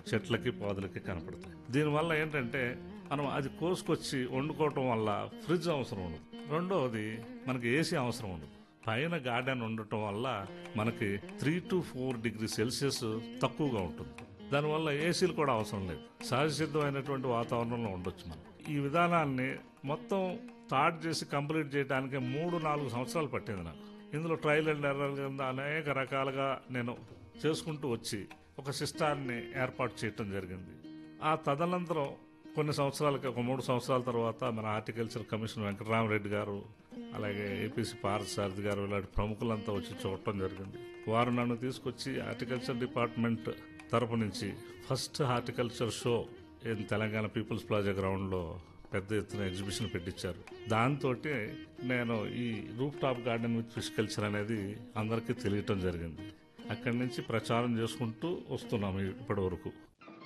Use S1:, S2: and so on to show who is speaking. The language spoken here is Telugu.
S1: చెట్లకి పాదులకి కనపడతాయి దీనివల్ల ఏంటంటే మనం అది కోసుకొచ్చి వండుకోవటం వల్ల ఫ్రిడ్జ్ అవసరం ఉండదు రెండవది మనకి ఏసీ అవసరం ఉండదు పైన గార్డెన్ ఉండటం వల్ల మనకి three to four degree Celsius తక్కువగా ఉంటుంది దానివల్ల ఏసీలు కూడా అవసరం లేదు సహజ సిద్ధమైనటువంటి వాతావరణంలో ఉండొచ్చు మనం ఈ విధానాన్ని మొత్తం స్టార్ట్ చేసి కంప్లీట్ చేయడానికి మూడు నాలుగు సంవత్సరాలు పట్టింది నాకు ఇందులో ట్రయల్ అండ్ ఎర్రర్ కింద అనేక రకాలుగా నేను చేసుకుంటూ వచ్చి ఒక సిస్టాన్ని ఏర్పాటు చేయటం జరిగింది ఆ తదనంతరం కొన్ని సంవత్సరాలకి ఒక మూడు సంవత్సరాల తర్వాత మన హార్టికల్చర్ కమిషన్ వెంకటరామరెడ్డి గారు అలాగే ఏపీసీ పార్థసారథి గారు ఇలాంటి ప్రముఖులంతా వచ్చి చూడటం జరిగింది వారు నన్ను తీసుకొచ్చి హార్టికల్చర్ డిపార్ట్మెంట్ తరపు నుంచి first horticulture show in Telangana people's plaza గ్రౌండ్లో పెద్ద ఎత్తున ఎగ్జిబిషన్ పెట్టించారు దాంతో నేను ఈ roof top garden with fish culture అనేది అందరికీ తెలియటం జరిగింది అక్కడి నుంచి ప్రచారం చేసుకుంటూ వస్తున్నాము ఇప్పటి వరకు